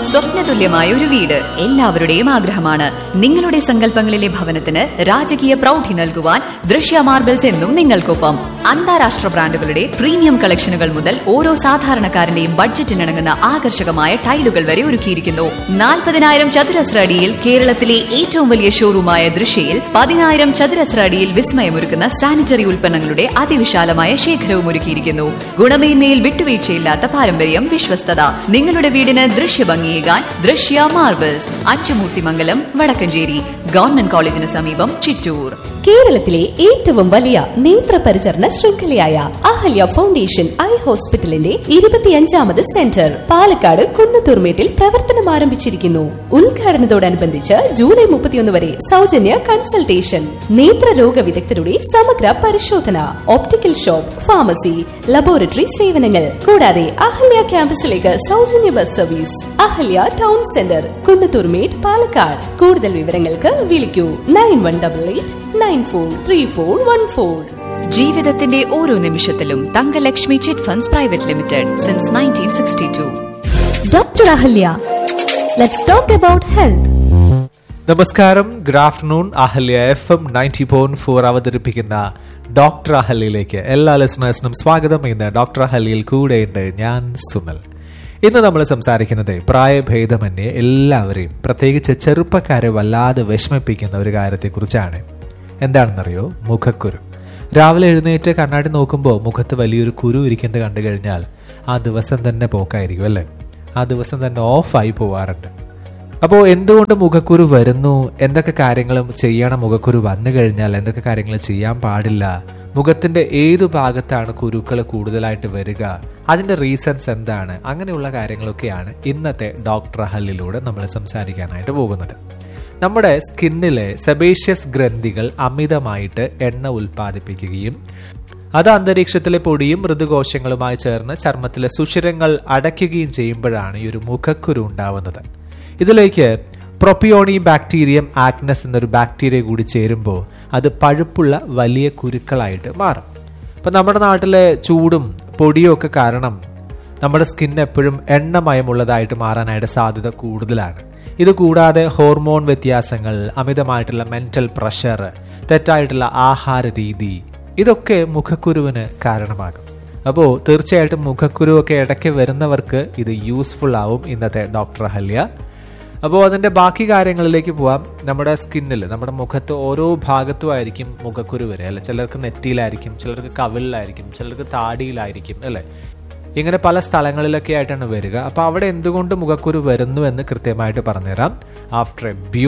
സ്വപ്നതുല്യമായ ഒരു വീട് എല്ലാവരുടെയും ആഗ്രഹമാണ് നിങ്ങളുടെ സങ്കല്പങ്ങളിലെ ഭവനത്തിന് രാജകീയ പ്രൗഢി നൽകുവാൻ ദൃശ്യ മാർബിൾസ് എന്നും നിങ്ങൾക്കൊപ്പം അന്താരാഷ്ട്ര ബ്രാൻഡുകളുടെ പ്രീമിയം കളക്ഷനുകൾ മുതൽ ഓരോ സാധാരണക്കാരന്റെയും ബഡ്ജറ്റിനിണങ്ങുന്ന ആകർഷകമായ ടൈലുകൾ വരെ ഒരുക്കിയിരിക്കുന്നു നാൽപ്പതിനായിരം ചതുരശ്ര അടിയിൽ കേരളത്തിലെ ഏറ്റവും വലിയ ഷോറൂമായ ദൃശ്യയിൽ പതിനായിരം ചതുരശ്ര അടിയിൽ വിസ്മയമൊരുക്കുന്ന സാനിറ്ററി ഉൽപ്പന്നങ്ങളുടെ അതിവിശാലമായ ശേഖരവും ഒരുക്കിയിരിക്കുന്നു ഗുണമേന്മയിൽ വിട്ടുവീഴ്ചയില്ലാത്ത പാരമ്പര്യം വിശ്വസ്തത നിങ്ങളുടെ വീടിന് ദൃശ്യഭംഗിയേകാൻ ദൃശ്യ മാർബിൾസ് അച്ചുമൂർത്തിമംഗലം വടക്കഞ്ചേരി ഗവൺമെന്റ് കോളേജിന് സമീപം ചിറ്റൂർ കേരളത്തിലെ ഏറ്റവും വലിയ നേത്രപരിചരണ ശൃംഖലയായ അഹല്യ ഫൗണ്ടേഷൻ ഐ ഹോസ്പിറ്റലിന്റെ ഇരുപത്തിയഞ്ചാമത് സെന്റർ പാലക്കാട് കുന്നത്തൂർമേട്ടിൽ പ്രവർത്തനം ആരംഭിച്ചിരിക്കുന്നു ഉദ്ഘാടനത്തോടനുബന്ധിച്ച് ജൂലൈ മുപ്പത്തിയൊന്ന് വരെ സൗജന്യ കൺസൾട്ടേഷൻ നേത്രരോഗ വിദഗ്ധരുടെ സമഗ്ര പരിശോധന ഓപ്റ്റിക്കൽ ഷോപ്പ് ഫാർമസി ലബോറട്ടറി സേവനങ്ങൾ കൂടാതെ അഹല്യ ക്യാമ്പസിലേക്ക് സൗജന്യ bus service Ahalya town centre Kunnathurmedu Palakkad കൂടുതൽ വിവരങ്ങൾക്ക് വിളിക്കൂ nine one double eight nine four three four one four ജീവിതത്തിന്റെ ഓരോ നിമിഷത്തിലും Thangalakshmi chit funds private limited since nineteen sixty two Dr. Ahalya. Let's talk about health. നമസ്കാരം good afternoon Ahalya F M ninety point four അവതരിപ്പിക്കുന്ന doctor അഹല്യയിലേക്ക് എല്ലാ ലിസണേഴ്സിനും സ്വാഗതം ഇന്ന് ഡോക്ടർ അഹല്യയിൽ കൂടെയുണ്ട് ഞാൻ സുമൽ ഇന്ന് നമ്മൾ സംസാരിക്കുന്നത് പ്രായഭേദമന്യേ എല്ലാവരെയും പ്രത്യേകിച്ച് ചെറുപ്പക്കാരെ വല്ലാതെ വിഷമിപ്പിക്കുന്ന ഒരു കാര്യത്തെക്കുറിച്ചാണ് എന്താണെന്നറിയോ മുഖക്കുരു രാവിലെ എഴുന്നേറ്റ് കണ്ണാടി നോക്കുമ്പോൾ മുഖത്ത് വലിയൊരു കുരു ഇരിക്കുന്നത് കണ്ടു കഴിഞ്ഞാൽ ആ ദിവസം തന്നെ പോക്കായിരിക്കും അല്ലേ ആ ദിവസം തന്നെ ഓഫായി പോവാറുണ്ട് അപ്പോൾ എന്തുകൊണ്ട് മുഖക്കുരു വരുന്നു എന്തൊക്കെ കാര്യങ്ങളും ചെയ്യണം മുഖക്കുരു വന്നു കഴിഞ്ഞാൽ എന്തൊക്കെ കാര്യങ്ങൾ ചെയ്യാൻ പാടില്ല മുഖത്തിന്റെ ഏതു ഭാഗത്താണ് കുരുക്കൾ കൂടുതലായിട്ട് വരിക അതിന്റെ റീസൺസ് എന്താണ് അങ്ങനെയുള്ള കാര്യങ്ങളൊക്കെയാണ് ഇന്നത്തെ ഡോക്ടർ ഹല്ലിലൂടെ നമ്മൾ സംസാരിക്കാനായിട്ട് പോകുന്നത് നമ്മുടെ സ്കിന്നിലെ സെബേഷ്യസ് ഗ്രന്ഥികൾ അമിതമായിട്ട് എണ്ണ ഉൽപ്പാദിപ്പിക്കുകയും അത് അന്തരീക്ഷത്തിലെ പൊടിയും മൃദുകോശങ്ങളുമായി ചേർന്ന് ചർമ്മത്തിലെ സുഷിരങ്ങൾ അടയ്ക്കുകയും ചെയ്യുമ്പോഴാണ് ഈ ഒരു മുഖക്കുരു ഉണ്ടാവുന്നത് ഇതിലേക്ക് പ്രൊപ്പിയോണി ബാക്ടീരിയം ആക്നസ് എന്നൊരു ബാക്ടീരിയ കൂടി ചേരുമ്പോൾ അത് പഴുപ്പുള്ള വലിയ കുരുക്കളായിട്ട് മാറും ഇപ്പം നമ്മുടെ നാട്ടിലെ ചൂടും പൊടിയും ഒക്കെ കാരണം നമ്മുടെ സ്കിൻ എപ്പോഴും എണ്ണമയമുള്ളതായിട്ട് മാറാനായിട്ട് സാധ്യത കൂടുതലാണ് ഇത് കൂടാതെ ഹോർമോൺ വ്യത്യാസങ്ങൾ അമിതമായിട്ടുള്ള മെന്റൽ പ്രഷർ തെറ്റായിട്ടുള്ള ആഹാര രീതി ഇതൊക്കെ മുഖക്കുരുവിന് കാരണമാകും അപ്പോൾ തീർച്ചയായിട്ടും മുഖക്കുരു ഒക്കെ ഇടയ്ക്ക് വരുന്നവർക്ക് ഇത് യൂസ്ഫുൾ ആവും ഇന്നത്തെ ഡോക്ടർ ഹല്യ അപ്പോൾ അതിന്റെ ബാക്കി കാര്യങ്ങളിലേക്ക് പോവാം നമ്മുടെ സ്കിന്നിൽ നമ്മുടെ മുഖത്ത് ഓരോ ഭാഗത്തുമായിരിക്കും മുഖക്കുരു വരിക അല്ലെ ചിലർക്ക് നെറ്റിയിലായിരിക്കും ചിലർക്ക് കവിളിലായിരിക്കും ചിലർക്ക് താടിയിലായിരിക്കും അല്ലെ ഇങ്ങനെ പല സ്ഥലങ്ങളിലൊക്കെ ആയിട്ടാണ് വരിക അപ്പോൾ അവിടെ എന്തുകൊണ്ട് മുഖക്കുരു വരുന്നു എന്ന് കൃത്യമായിട്ട് പറഞ്ഞുതരാം ആഫ്റ്റർ എ